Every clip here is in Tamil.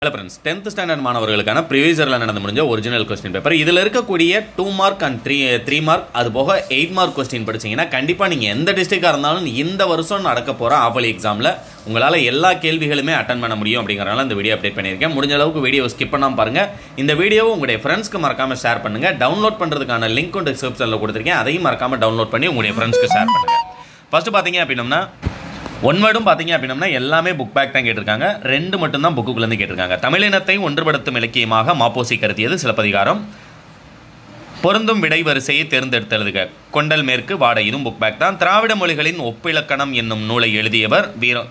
ஹலோ ஃப்ரெண்ட்ஸ் டென்த் ஸ்டாண்டர்ட் மாணவர்களுக்கான ப்ரிவியஸரில் நடந்து முடிஞ்ச ஒரிஜினல் கொஸ்டின் பேப்பர் இதில் இருக்கக்கூடிய two mark and three three mark அது போக எயிட் மார்க் கொஸ்டின் படிச்சீங்கன்னா கண்டிப்பாக நீங்கள் எந்த டிஸ்ட்ரிக்டாக இருந்தாலும் இந்த வருஷம் நடக்க போகிற ஆஃபலி எக்ஸாமில் உங்களால் எல்லா கேள்விகளுமே அட்டன் பண்ண முடியும் அப்படிங்கிறனால இந்த வீடியோ அப்டேட் பண்ணியிருக்கேன் முடிஞ்ச அளவுக்கு வீடியோ ஸ்கிப் பண்ணாமல் பாருங்கள் இந்த வீடியோவை உங்களுடைய ஃப்ரெண்ட்ஸ்க்கு மறக்காமல் ஷேர் பண்ணுங்கள் டவுன்லோட் பண்ணுறதுக்கான லிங்க்கும் டிஸ்கிரிப்ஷனில் கொடுத்துருக்கேன் அதையும் மறக்காமல் டவுன்லோட் பண்ணி உங்களுடைய ஃப்ரெண்ட்ஸ்க்கு ஷேர் பண்ணுங்கள் ஃபர்ஸ்ட் பார்த்தீங்க அப்படின்னம்னா ஒன் வேர்டும் பார்த்தீங்க அப்படின்னா எல்லாமே புக் பேக் தான் கேட்டிருக்காங்க ரெண்டு மட்டும்தான் புக்குக்குள்ளேருந்து கேட்டிருக்காங்க தமிழினத்தை ஒன்றுபடுத்தும் இலக்கியமாக மாப்போசி கருத்தியது சிலப்பதிகாரம் பொருந்தும் விடை வரிசையை தேர்ந்தெடுத்தெழுதுக கொண்டல் மேற்கு வாட இதுவும் புக் பேக் தான் திராவிட மொழிகளின் ஒப்பிலக்கணம் என்னும் நூலை எழுதியவர் வீர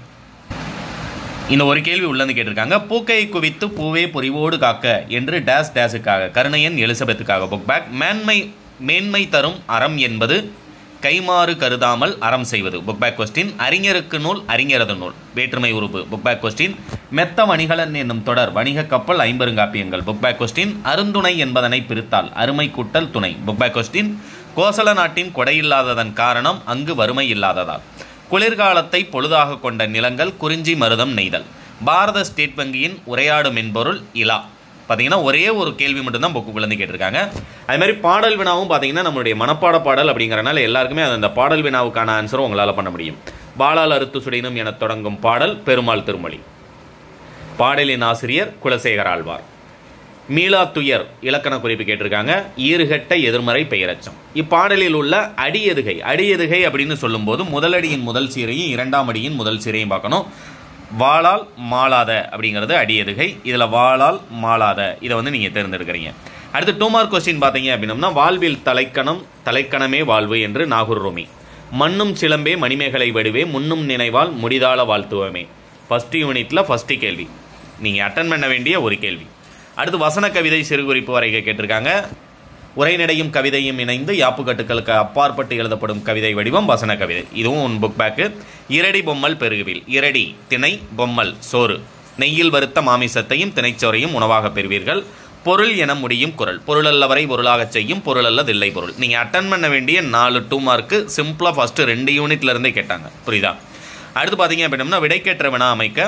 இந்த ஒரு கேள்வி உள்ளன்னு கேட்டிருக்காங்க பூக்கையை குவித்து பூவே பொறிவோடு காக்க என்று டேஸ் டேஸுக்காக கருணையன் எலிசபெத்துக்காக புக் பேக் மேன்மை மேன்மை தரும் அறம் என்பது கைமாறு கருதாமல் அறம் செய்வது புக் பேக் கொஸ்டின் அறிஞருக்கு நூல் அறிஞரது நூல் வேற்றுமை உறுப்பு புக் பேக் கொஸ்டின் மெத்த வணிகலன் என்னும் தொடர் வணிக கப்பல் ஐம்பெருங்காப்பியங்கள் புக் பேக் கொஸ்டின் அருந்துணை என்பதனை பிரித்தால் அருமை கூட்டல் துணை புக் பேக் கொஸ்டின் கோசல நாட்டின் கொடையில்லாததன் காரணம் அங்கு வறுமை இல்லாததால் குளிர்காலத்தை பொழுதாக கொண்ட நிலங்கள் குறிஞ்சி மருதம் நெய்தல் பாரத ஸ்டேட் வங்கியின் உரையாடும் மென்பொருள் இலா பார்த்தீங்கன்னா ஒரே ஒரு கேள்வி மட்டும்தான் புக்குக்குள்ளேருந்து கேட்டிருக்காங்க அது மாதிரி பாடல் வினாவும் பார்த்தீங்கன்னா நம்மளுடைய மனப்பாட பாடல் அப்படிங்கிறனால எல்லாருக்குமே அந்த பாடல் வினாவுக்கான ஆன்சரும் உங்களால் பண்ண முடியும் பாலால் அறுத்து சுடினும் என தொடங்கும் பாடல் பெருமாள் திருமொழி பாடலின் ஆசிரியர் குலசேகர ஆழ்வார் மீளா துயர் இலக்கண குறிப்பு கேட்டிருக்காங்க ஈறுகட்ட எதிர்மறை பெயரச்சம் இப்பாடலில் உள்ள அடியெதுகை அடியெதுகை அப்படின்னு சொல்லும்போது முதலடியின் முதல் சீரையும் இரண்டாம் அடியின் முதல் சீரையும் பார்க்கணும் வாளால் மாளாத அப்படிங்கிறது அடியெதுகை இதில் வாளால் மாளாத இதை வந்து நீங்கள் தேர்ந்தெடுக்கிறீங்க அடுத்து டூ மார்க் கொஸ்டின் பார்த்தீங்க அப்படின்னம்னா வாழ்வில் தலைக்கணம் தலைக்கணமே வாழ்வு என்று நாகூர் ரோமி மண்ணும் சிலம்பே மணிமேகலை வடிவே முன்னும் நினைவால் முடிதாள வாழ்த்துவமே ஃபர்ஸ்ட் யூனிட்டில் ஃபஸ்ட்டு கேள்வி நீங்கள் அட்டன் பண்ண வேண்டிய ஒரு கேள்வி அடுத்து வசன கவிதை சிறுகுறிப்பு வரைக கேட்டிருக்காங்க உரைநடையும் கவிதையும் இணைந்து யாப்பு கட்டுக்களுக்கு அப்பாற்பட்டு எழுதப்படும் கவிதை வடிவம் வசன கவிதை இதுவும் ஒன் புக் பேக்கு இரடி பொம்மல் பெருகுவில் இரடி திணை பொம்மல் சோறு நெய்யில் வறுத்த மாமிசத்தையும் திணைச்சோரையும் உணவாக பெறுவீர்கள் பொருள் என முடியும் குரல் பொருளல்லவரை பொருளாகச் செய்யும் பொருள் அல்லதில்லை பொருள் நீங்கள் அட்டன் பண்ண வேண்டிய நாலு டூ மார்க்கு சிம்பிளாக ஃபஸ்ட்டு ரெண்டு யூனிட்ல இருந்தே கேட்டாங்க புரியுதா அடுத்து பார்த்தீங்க அப்படின்னா விடைக்கேற்ற வினா அமைக்க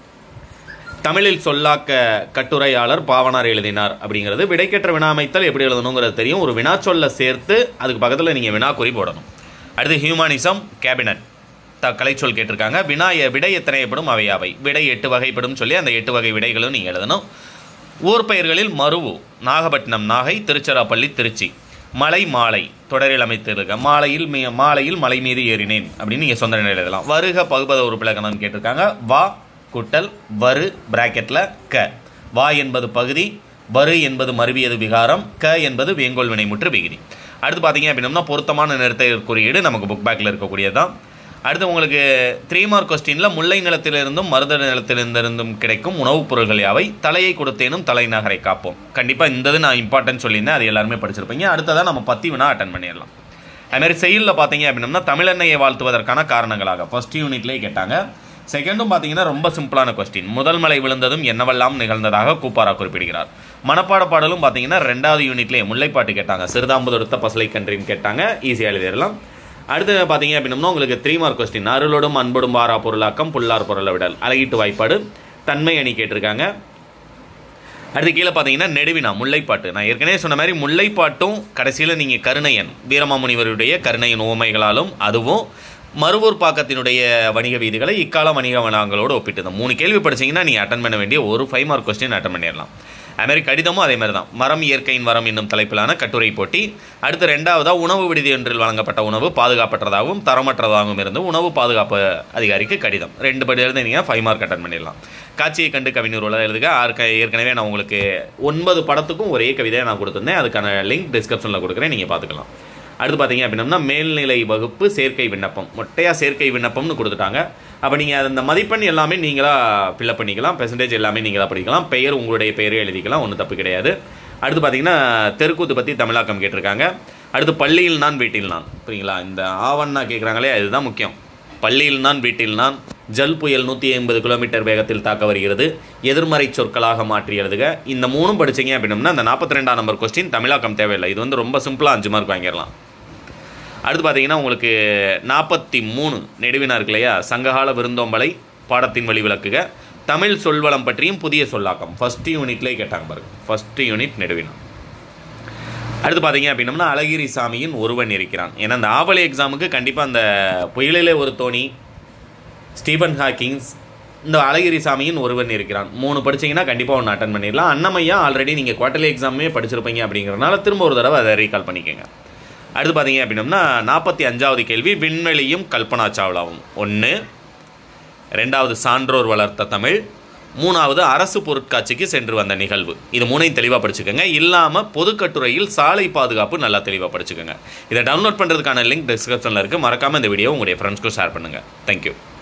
தமிழில் சொல்லாக்க கட்டுரையாளர் பாவனார் எழுதினார் அப்படிங்கிறது விடைக்கேற்ற வினா அமைத்தல் எப்படி எழுதணுங்கிறது தெரியும் ஒரு வினாச்சொல்ல சேர்த்து அதுக்கு பக்கத்தில் நீங்கள் வினாக்குறி போடணும் அடுத்து ஹியூமனிசம் கேபினட் த கலைச்சொல் கேட்டிருக்காங்க வினா எ- விடை எத்தனைப்படும் அவை அவை விடை எட்டு வகைப்படும் சொல்லி அந்த எட்டு வகை விடைகளும் நீங்கள் எழுதணும் ஊர் பெயர்களில் மருவு நாகப்பட்டினம் நாகை திருச்சிராப்பள்ளி திருச்சி மலை மாலை தொடரில் அமைத்திருக்க மாலையில் மீ- மாலையில் மலை மீது ஏறினேன் அப்படின்னு நீங்கள் சொந்த நிலையில் எழுதலாம் வருக பகுபத உறுப்பிலக்கணம் கேட்டிருக்காங்க வா குட்டல் வரு பிராக்கெட்டில் க வா என்பது பகுதி வரு என்பது மருவியது விகாரம் க என்பது வேங்கோல் வினைமுற்று விகுதி அடுத்து பார்த்தீங்க அப்படின்னா பொருத்தமான நிறுத்த குறியீடு நமக்கு புக் பேக்கில் இருக்கக்கூடியது தான் அடுத்து உங்களுக்கு த்ரீ மார்க் கொஸ்டினில் முல்லை நிலத்திலிருந்தும் மருத நிலத்திலிருந்தும் கிடைக்கும் உணவுப் பொருள்கள் யாவை தலையை கொடுத்தேனும் தலைநகரை காப்போம் கண்டிப்பாக இந்த இது நான் இம்பார்ட்டன்ட் சொல்லியிருந்தேன் அது எல்லாருமே படிச்சிருப்பீங்க அடுத்ததாக நம்ம பத்தி வினா அட்டன் பண்ணிடலாம் அதுமாதிரி செயலில் பார்த்தீங்க அப்படின்னா தமிழெண்ணையை வாழ்த்துவதற்கான காரணங்களாக ஃபர்ஸ்ட் யூனிட்லேயே கேட்டாங்க செகண்டும் பார்த்தீங்கன்னா ரொம்ப சிம்பிளான கொஸ்டின் முதல் மலை விழுந்ததும் என்னவெல்லாம் நிகழ்ந்ததாக கூப்பாரா குறிப்பிடுகிறார் மனப்பாட பாடலும் பார்த்தீங்கன்னா ரெண்டாவது யூனிட்லேயே முல்லைப்பாட்டு கேட்டாங்க சிறுதாம்புதொடுத்த பசலை கன்றின்னு கேட்டாங்க ஈஸியாக எழுதிடலாம் அடுத்து பார்த்தீங்க அப்படின்னா உங்களுக்கு த்ரீ மார்க் கொஸ்டின் அருளோடும் அன்போடும் வாரா பொருளாக்கம் புல்லார் பொருளை விடல் அழகிட்டு வாய்ப்பாடு தன்மை அணி கேட்டிருக்காங்க அடுத்து கீழே பார்த்தீங்கன்னா நெடுவினா முல்லைப்பாட்டு நான் ஏற்கனவே சொன்ன மாதிரி முல்லைப்பாட்டும் கடைசியில் நீங்கள் கருணையன் வீரமாமுனிவருடைய கருணையன் உவமைகளாலும் அதுவும் மறுவூர் பாக்கத்தினுடைய வணிக வீதிகளை இக்கால வணிக வளங்களோடு ஒப்பிட்டு இந்த மூணு கேள்வி படிச்சீங்கன்னா நீங்கள் அட்டன் பண்ண வேண்டிய ஒரு ஃபைவ் மார்க் கொஸ்டின் அட்டன் பண்ணிடலாம் அதுமாதிரி கடிதமும் அதே மாதிரி தான் மரம் இயற்கையின் வரம் என்னும் தலைப்பிலான கட்டுரை போட்டி அடுத்து ரெண்டாவதாக உணவு விடுதி ஒன்றில் வழங்கப்பட்ட உணவு பாதுகாப்பற்றதாகவும் தரமற்றதாகவும் இருந்து உணவு பாதுகாப்பு அதிகாரிக்கு கடிதம் ரெண்டு படி எழுதினீங்கன்னா ஃபைவ் மார்க் அட்டன் பண்ணிடலாம் காட்சியை கண்டு கவிஞர் உலக எழுதுக ஆர்க்க ஏற்கனவே நான் உங்களுக்கு ஒன்பது படத்துக்கும் ஒரே கவிதையை நான் கொடுத்துருந்தேன் அதுக்கான லிங்க் டிஸ்கிரிப்ஷனில் கொடுக்குறேன் நீங்கள் பார்த்துக்கலாம் அடுத்து பார்த்தீங்க அப்படின்னா மேல்நிலை வகுப்பு சேர்க்கை விண்ணப்பம் மொட்டையாக சேர்க்கை விண்ணப்பம்னு கொடுத்துட்டாங்க அப்போ நீங்கள் அந்த மதிப்பெண் எல்லாமே நீங்களாக ஃபில்அப் பண்ணிக்கலாம் பெர்சன்டேஜ் எல்லாமே நீங்களாக படிக்கலாம் பெயர் உங்களுடைய பெயரே எழுதிக்கலாம் ஒன்றும் தப்பு கிடையாது அடுத்து பார்த்தீங்கன்னா தெருக்கூத்து பற்றி தமிழாக்கம் கேட்டிருக்காங்க அடுத்து பள்ளியில் நான் வீட்டில் நான் புரியுங்களா இந்த ஆவண்ணா கேட்குறாங்களே அதுதான் முக்கியம் பள்ளியில் நான் வீட்டில் நான் ஜல் புயல் நூற்றி ஐம்பது கிலோமீட்டர் வேகத்தில் தாக்க வருகிறது எதிர்மறை சொற்களாக மாற்றி எழுதுக இந்த மூணும் படிச்சீங்க அப்படின்னா அந்த நாற்பத்தி ரெண்டாம் நம்பர் கொஸ்டின் தமிழாக்கம் தேவையில்லை இது வந்து ரொம்ப சிம்பிளாக அஞ்சு மார்க் வாங்கிடலாம் அடுத்து பார்த்தீங்கன்னா உங்களுக்கு நாற்பத்தி மூணு நெடுவினா இருக்கு இல்லையா சங்ககால விருந்தோம்பலை பாடத்தின் வழி விளக்குக தமிழ் சொல்வளம் பற்றியும் புதிய சொல்லாக்கம் ஃபர்ஸ்ட் யூனிட்லேயே கேட்டாங்க பாருங்க ஃபர்ஸ்ட் யூனிட் நெடுவினா அடுத்து பார்த்தீங்க அப்படின்னம்னா அழகிரி சாமியின் ஒருவன் இருக்கிறான் ஏன்னா அந்த ஆவலை எக்ஸாமுக்கு கண்டிப்பாக அந்த புயலிலே ஒரு தோணி ஸ்டீபன் ஹாக்கிங்ஸ் இந்த அழகிரி சாமியின் ஒருவன் இருக்கிறான் மூணு படிச்சீங்கன்னா கண்டிப்பாக ஒன்று அட்டன் பண்ணிடலாம் அன்னமையா ஆல்ரெடி நீங்கள் குவார்டர்லி எக்ஸாமே படிச்சிருப்பீங்க அப்படிங்கிறனால திரும்ப ஒரு தடவை அதை ரீகால் பண்ணிக்கோங்க அடுத்து பார்த்தீங்க அப்படின்னம்னா நாற்பத்தி அஞ்சாவது கேள்வி விண்வெளியும் கல்பனா சாவ்லாவும் ஒன்று ரெண்டாவது சான்றோர் வளர்த்த தமிழ் மூணாவது அரசு பொருட்காட்சிக்கு சென்று வந்த நிகழ்வு இது மூணையும் தெளிவாக படிச்சுக்கோங்க இல்லாமல் பொதுக்கட்டுரையில் சாலை பாதுகாப்பு நல்லா தெளிவாக படிச்சுக்கோங்க இதை டவுன்லோட் பண்ணுறதுக்கான லிங்க் டிஸ்கிரிப்ஷனில் இருக்குது மறக்காமல் இந்த வீடியோ உங்களுடைய ஃப்ரெண்ட்ஸ்க்கும் ஷேர் பண்ணுங்கள் தேங்க்யூ